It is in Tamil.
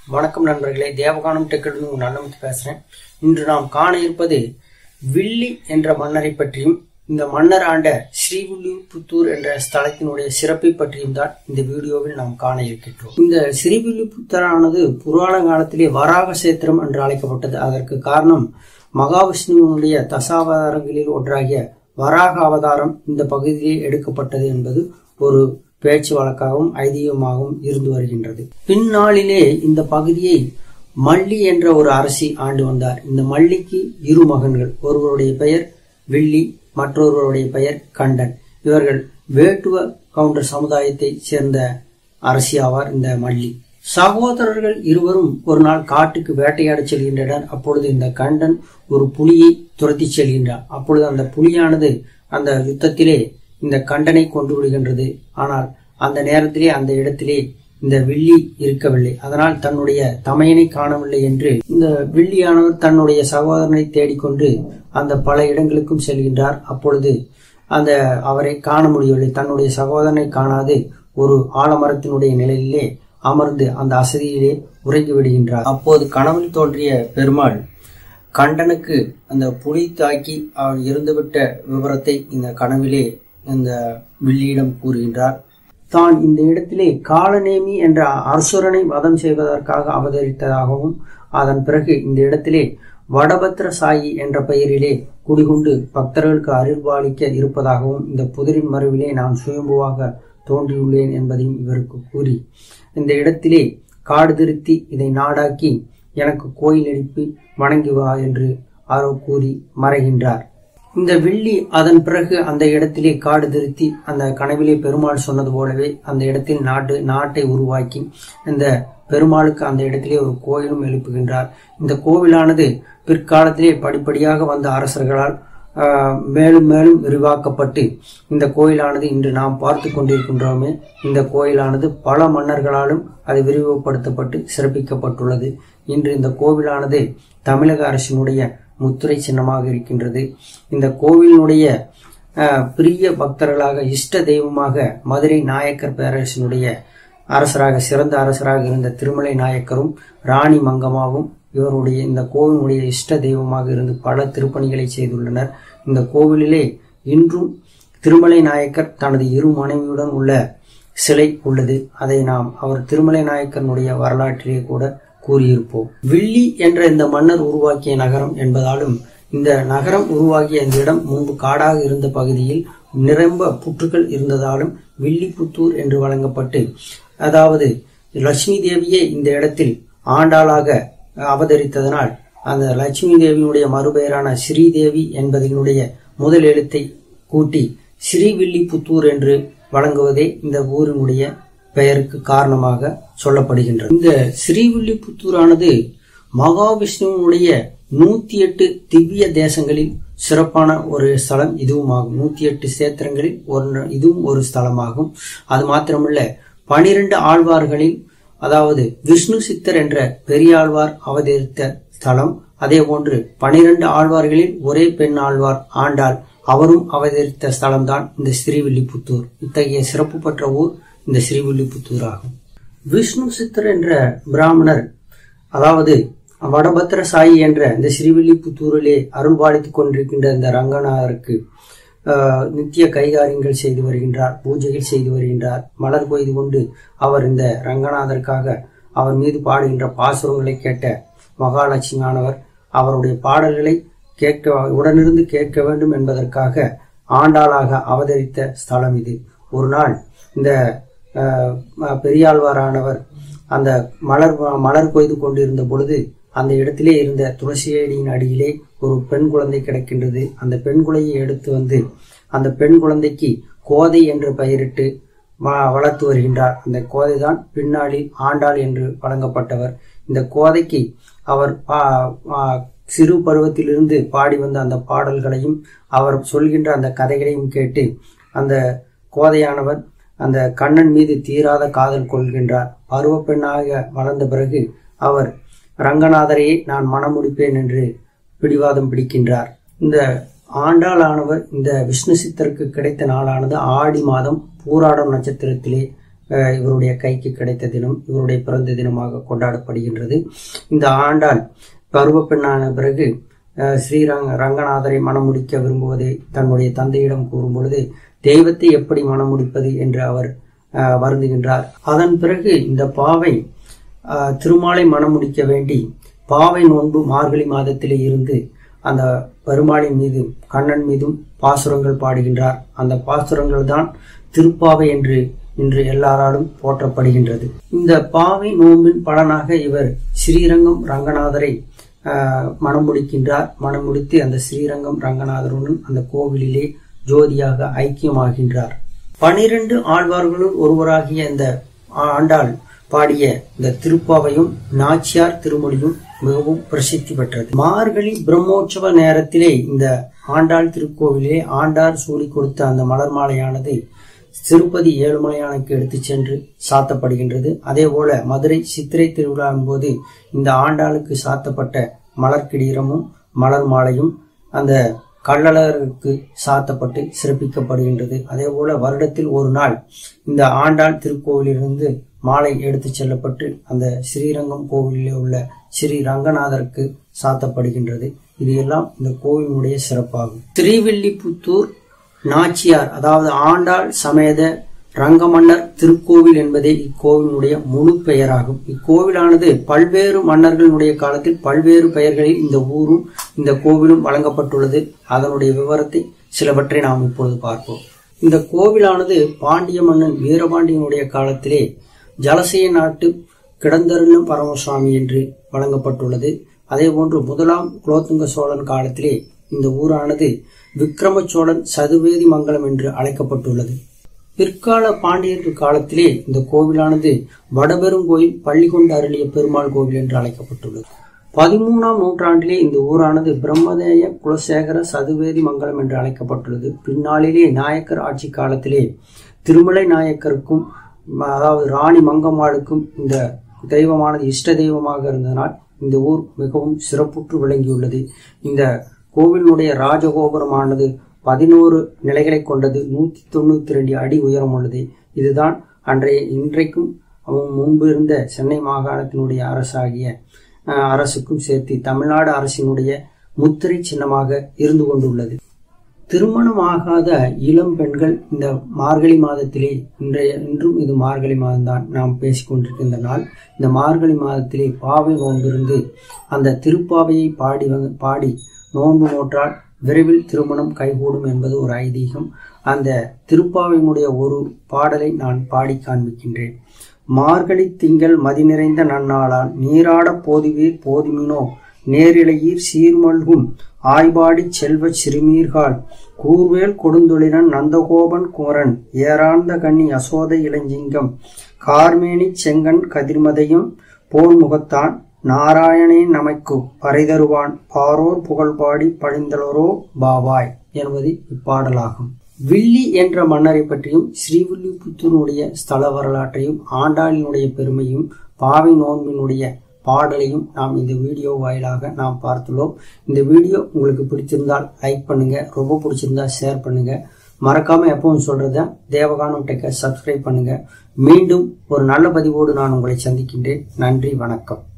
வணக்கம் நண்பர்களே தேவகானம் டெக்கிலிருந்து உங்கள் நல்லமுத்து பேசுறேன் இன்று நாம் காண இருப்பது வில்லி என்ற மன்னரை பற்றியும் இந்த மன்னர் ஆண்ட ஸ்ரீவில்லிபுத்தூர் என்ற ஸ்தலத்தினுடைய சிறப்பை பற்றியும் தான் இந்த வீடியோவில் நாம் காண இருக்கின்றோம் இந்த ஸ்ரீவில்லிபுத்தரானது புராண காலத்திலே வராக சேத்திரம் என்று அழைக்கப்பட்டது அதற்கு காரணம் மகாவிஷ்ணுவினுடைய தசாவதாரங்களில் ஒன்றாகிய வராக அவதாரம் இந்த பகுதியிலே எடுக்கப்பட்டது என்பது ஒரு பேச்சு வழக்காகவும் ஐதீகமாகவும் இருந்து வருகின்றது பின்னாளிலே இந்த பகுதியை மல்லி என்ற ஒரு அரசி ஆண்டு வந்தார் இந்த மல்லிக்கு இரு மகன்கள் ஒருவருடைய பெயர் வில்லி மற்றொருவருடைய பெயர் கண்டன் இவர்கள் வேட்டுவ கவுண்டர் சமுதாயத்தை சேர்ந்த அரசி ஆவார் இந்த மல்லி சகோதரர்கள் இருவரும் ஒரு நாள் காட்டுக்கு வேட்டையாடச் செல்கின்றனர் அப்பொழுது இந்த கண்டன் ஒரு புலியை துரத்தி செல்கின்றார் அப்பொழுது அந்த புலியானது அந்த யுத்தத்திலே இந்த கண்டனை கொண்டு விடுகின்றது ஆனால் அந்த நேரத்திலே அந்த இடத்திலே இந்த வில்லி இருக்கவில்லை அதனால் தன்னுடைய தமையனை காணவில்லை என்று இந்த வில்லியானவர் தன்னுடைய சகோதரனை தேடிக்கொண்டு அந்த பல இடங்களுக்கும் செல்கின்றார் அப்பொழுது அந்த அவரை காண முடியவில்லை தன்னுடைய சகோதரனை காணாது ஒரு ஆலமரத்தினுடைய நிலையிலே அமர்ந்து அந்த அசதியிலே உறங்கி விடுகின்றார் அப்போது கனவில் தோன்றிய பெருமாள் கண்டனுக்கு அந்த புலி தாக்கி அவள் இருந்துவிட்ட விவரத்தை இந்த கனவிலே இந்த வில்லியிடம் கூறுகின்றார் தான் இந்த இடத்திலே காலநேமி என்ற அசுரனை வதம் செய்வதற்காக அவதரித்ததாகவும் அதன் பிறகு இந்த இடத்திலே வடபத்திர சாயி என்ற பெயரிலே குடிகொண்டு பக்தர்களுக்கு அருள்பாலிக்க இருப்பதாகவும் இந்த புதிரின் மறைவிலே நான் சுயம்புவாக தோன்றியுள்ளேன் என்பதையும் இவருக்கு கூறி இந்த இடத்திலே காடு திருத்தி இதை நாடாக்கி எனக்கு கோயில் எழுப்பி வணங்கி வா என்று ஆரோ கூறி மறைகின்றார் இந்த வில்லி அதன் பிறகு அந்த இடத்திலே காடு திருத்தி அந்த கனவிலே பெருமாள் சொன்னது போலவே அந்த இடத்தில் நாட்டு நாட்டை உருவாக்கி இந்த பெருமாளுக்கு அந்த இடத்திலே ஒரு கோயிலும் எழுப்புகின்றார் இந்த கோவிலானது பிற்காலத்திலே படிப்படியாக வந்த அரசர்களால் மேலும் மேலும் விரிவாக்கப்பட்டு இந்த கோயிலானது இன்று நாம் பார்த்து கொண்டிருக்கின்றோமே இந்த கோயிலானது பல மன்னர்களாலும் அது விரிவுபடுத்தப்பட்டு சிறப்பிக்கப்பட்டுள்ளது இன்று இந்த கோவிலானது தமிழக அரசினுடைய முத்திரை சின்னமாக இருக்கின்றது இந்த கோவிலினுடைய பிரிய பக்தர்களாக இஷ்ட தெய்வமாக மதுரை நாயக்கர் பேரரசினுடைய அரசராக சிறந்த அரசராக இருந்த திருமலை நாயக்கரும் ராணி மங்கமாவும் இவருடைய இந்த கோவிலுடைய இஷ்ட தெய்வமாக இருந்து பல திருப்பணிகளை செய்துள்ளனர் இந்த கோவிலிலே இன்றும் திருமலை நாயக்கர் தனது இரு மனைவியுடன் உள்ள சிலை உள்ளது அதை நாம் அவர் திருமலை நாயக்கனுடைய வரலாற்றிலே கூட கூறியிருப்போம் வில்லி என்ற இந்த மன்னர் உருவாக்கிய நகரம் என்பதாலும் இந்த நகரம் உருவாகிய இந்த இடம் முன்பு காடாக இருந்த பகுதியில் நிரம்ப புற்றுகள் இருந்ததாலும் வில்லிபுத்தூர் என்று வழங்கப்பட்டு அதாவது லட்சுமி தேவியே இந்த இடத்தில் ஆண்டாளாக அவதரித்ததனால் அந்த லட்சுமி தேவியினுடைய மறுபெயரான ஸ்ரீதேவி என்பதனுடைய முதல் எழுத்தை கூட்டி ஸ்ரீவில்லிபுத்தூர் என்று வழங்குவதே இந்த ஊரினுடைய பெயருக்கு காரணமாக சொல்லப்படுகின்றது இந்த ஸ்ரீவில்லிபுத்தூரானது மகாவிஷ்ணுவனுடைய நூத்தி எட்டு திவ்ய தேசங்களில் சிறப்பான ஒரு ஸ்தலம் இதுவும் ஆகும் நூத்தி எட்டு சேத்திரங்களில் ஒரு இதுவும் ஒரு ஸ்தலமாகும் அது மாத்திரமல்ல பனிரெண்டு ஆழ்வார்களில் அதாவது விஷ்ணு சித்தர் என்ற பெரியாழ்வார் அவதரித்த ஸ்தலம் அதே போன்று பனிரெண்டு ஆழ்வார்களில் ஒரே பெண் ஆழ்வார் ஆண்டாள் அவரும் அவதரித்த ஸ்தலம்தான் இந்த ஸ்ரீவில்லிபுத்தூர் இத்தகைய சிறப்பு பெற்ற ஊர் இந்த ஸ்ரீவில்லிபுத்தூர் ஆகும் விஷ்ணு சித்தர் என்ற பிராமணர் அதாவது வடபத்திர சாயி என்ற இந்த ஸ்ரீவில்லிபுத்தூரிலே அருள்பாலித்துக் கொண்டிருக்கின்ற இந்த ரங்கநாதருக்கு நித்திய கைகாரியங்கள் செய்து வருகின்றார் பூஜைகள் செய்து வருகின்றார் மலர் கொய்து கொண்டு அவர் இந்த ரங்கநாதருக்காக அவர் மீது பாடுகின்ற பாசுரங்களை கேட்ட மகாலட்சுமியானவர் அவருடைய பாடல்களை கேட்க உடனிருந்து கேட்க வேண்டும் என்பதற்காக ஆண்டாளாக அவதரித்த ஸ்தலம் இது ஒரு நாள் இந்த பெரியாழ்வாரானவர் அந்த மலர் மலர் கொய்து கொண்டிருந்த பொழுது அந்த இடத்திலே இருந்த துளசியடியின் அடியிலே ஒரு பெண் குழந்தை கிடக்கின்றது அந்த பெண் குழந்தையை எடுத்து வந்து அந்த பெண் குழந்தைக்கு கோதை என்று பெயரிட்டு வளர்த்து வருகின்றார் அந்த கோதை தான் பின்னாளில் ஆண்டாள் என்று வழங்கப்பட்டவர் இந்த கோதைக்கு அவர் சிறு பருவத்திலிருந்து பாடி வந்த அந்த பாடல்களையும் அவர் சொல்கின்ற அந்த கதைகளையும் கேட்டு அந்த கோதையானவர் அந்த கண்ணன் மீது தீராத காதல் கொள்கின்றார் பருவ பெண்ணாக வளர்ந்த பிறகு அவர் ரங்கநாதரையே நான் மனம் முடிப்பேன் என்று பிடிவாதம் பிடிக்கின்றார் இந்த ஆண்டாளானவர் இந்த விஷ்ணு சித்தருக்கு கிடைத்த நாளானது ஆடி மாதம் பூராடம் நட்சத்திரத்திலே அஹ், இவருடைய கைக்கு கிடைத்த தினம் இவருடைய பிறந்த தினமாக கொண்டாடப்படுகின்றது இந்த ஆண்டாள் பருவ பெண்ணான பிறகு அஹ், ஸ்ரீரங்க ரங்கநாதரை மணமுடிக்க விரும்புவதை தன்னுடைய தந்தையிடம் கூறும் பொழுது தெய்வத்தை எப்படி மணமுடிப்பது என்று அவர் அஹ், வருந்துகின்றார் அதன் பிறகு இந்த பாவை அஹ், திருமாலை மணமுடிக்க வேண்டி பாவை நோன்பு மார்கழி மாதத்திலே இருந்து அந்த பெருமாளின் மீது கண்ணன் மீதும் பாசுரங்கள் பாடுகின்றார் அந்த பாசுரங்கள் தான் திருப்பாவை என்று இன்று எல்லாராலும் போற்றப்படுகின்றது இந்த பாவை நோன்பின் பலனாக இவர் ஸ்ரீரங்கம் ரங்கநாதரை ஆஹ், மணம் முடிக்கின்றார் மணம் முடித்து அந்த ஸ்ரீரங்கம் ரங்கநாதருடன் அந்த கோவிலிலே ஜோதியாக ஐக்கியமாகின்றார் பனிரெண்டு ஆழ்வார்களுள் ஒருவராகிய இந்த ஆண்டாள் பாடிய இந்த திருப்பாவையும் நாச்சியார் திருமொழியும் மிகவும் பிரசித்தி பெற்றது மார்கழி பிரம்மோற்சவ நேரத்திலே இந்த ஆண்டாள் திருக்கோவிலே ஆண்டார் சூடி கொடுத்த அந்த மலர் மாலையானது திருப்பதி ஏழுமலையானுக்கு எடுத்துச் சென்று சாத்தப்படுகின்றது அதே போல மதுரை சித்திரை திருவிழாவின் போது இந்த ஆண்டாளுக்கு சாத்தப்பட்ட மலர் கிடீரமும் மலர் மாலையும் அந்த கள்ளழகருக்கு சாத்தப்பட்டு சிறப்பிக்கப்படுகின்றது அதே போல வருடத்தில் ஒரு நாள் இந்த ஆண்டாள் திருக்கோவிலிருந்து மாலை எடுத்துச் செல்லப்பட்டு அந்த ஸ்ரீரங்கம் கோவிலிலே உள்ள ஸ்ரீ ரங்கநாதருக்கு சாத்தப்படுகின்றது இது எல்லாம் இந்த கோவிலுடைய சிறப்பாகும் திருவில்லிபுத்தூர் நாச்சியார் அதாவது ஆண்டாள் சமேத ரங்கமன்னர் திருக்கோவில் என்பதே இக்கோவிலுடைய முழு பெயராகும் இக்கோவிலானது பல்வேறு மன்னர்களுடைய காலத்தில் பல்வேறு பெயர்களில் இந்த ஊரும் இந்த கோவிலும் வழங்கப்பட்டுள்ளது அதனுடைய விவரத்தை சிலவற்றை நாம் இப்பொழுது பார்ப்போம் இந்த கோவிலானது பாண்டிய மன்னன் வீரபாண்டியனுடைய காலத்திலே ஜலசைய நாட்டு கிடந்தருளும் பரமசுவாமி என்று வழங்கப்பட்டுள்ளது அதேபோன்று முதலாம் குலோத்துங்க சோழன் காலத்திலே இந்த ஊரானது விக்ரம சோழன் சதுவேதி மங்கலம் என்று அழைக்கப்பட்டுள்ளது பிற்கால பாண்டியர்கள் காலத்திலே இந்த கோவிலானது வடபெருங்கோயில் பள்ளிகொண்டு அருளிய பெருமாள் கோவில் என்று அழைக்கப்பட்டுள்ளது பதிமூணாம் நூற்றாண்டிலே இந்த ஊரானது பிரம்மதேய குலசேகர சதுவேதி மங்கலம் என்று அழைக்கப்பட்டுள்ளது பின்னாளிலே நாயக்கர் ஆட்சி காலத்திலே திருமலை நாயக்கருக்கும் அதாவது ராணி மங்கம்மாளுக்கும் இந்த தெய்வமானது இஷ்ட தெய்வமாக இருந்ததனால் இந்த ஊர் மிகவும் சிறப்புற்று விளங்கியுள்ளது இந்த கோவிலுடைய ராஜகோபுரமானது பதினோரு நிலைகளை கொண்டது நூத்தி தொண்ணூத்தி ரெண்டு அடி உயரம் உள்ளது இதுதான் அன்றைய இன்றைக்கும் அவன் முன்பு இருந்த சென்னை மாகாணத்தினுடைய அரசாகிய அஹ், அரசுக்கும் சேர்த்து தமிழ்நாடு அரசினுடைய முத்திரை சின்னமாக இருந்து கொண்டுள்ளது திருமணமாகாத இளம் பெண்கள் இந்த மார்கழி மாதத்திலே இன்றைய இன்றும் இது மார்கழி மாதம்தான் நாம் பேசிக்கொண்டிருக்கின்ற நாள் இந்த மார்கழி மாதத்திலே பாவை நோன்பிருந்து அந்த திருப்பாவையை பாடி வந்து பாடி நோன்பு நோற்றால் விரைவில் திருமணம் கைகூடும் என்பது ஒரு ஐதீகம் அந்த திருப்பாவையினுடைய ஒரு பாடலை நான் பாடி காண்பிக்கின்றேன் மார்கழி திங்கள் மதி நிறைந்த நன்னாளால் நீராடப் போதுவீர் போதுமினோ நேரிழையீர் சீர்மல்கும் ஆய்பாடி செல்வச் சிறுமீர்கால் கூர்வேல் கொடுந்தொழிலன் நந்தகோபன் குமரன் ஏரார்ந்த கண்ணி அசோத இளஞ்சிங்கம் கார்மேனி செங்கன் கதிர்மதையும் போல் முகத்தான் நாராயணே நமக்கு பறைதருவான் பாரோர் புகழ்பாடி பழிந்தலரோ பாவாய் என்பது இப்பாடலாகும் வில்லி என்ற மன்னரை பற்றியும் ஸ்ரீவில்லிபுத்தூருடைய ஸ்தல வரலாற்றையும் ஆண்டாளினுடைய பெருமையும் பாவை நோன்பினுடைய பாடலையும் நாம் இந்த வீடியோ வாயிலாக நாம் பார்த்துள்ளோம் இந்த வீடியோ உங்களுக்கு பிடிச்சிருந்தால் லைக் பண்ணுங்க ரொம்ப பிடிச்சிருந்தா ஷேர் பண்ணுங்க மறக்காம எப்பவும் சொல்றத தேவகானம் டெக்க சப்ஸ்கிரைப் பண்ணுங்க மீண்டும் ஒரு நல்ல பதிவோடு நான் உங்களை சந்திக்கின்றேன் நன்றி வணக்கம்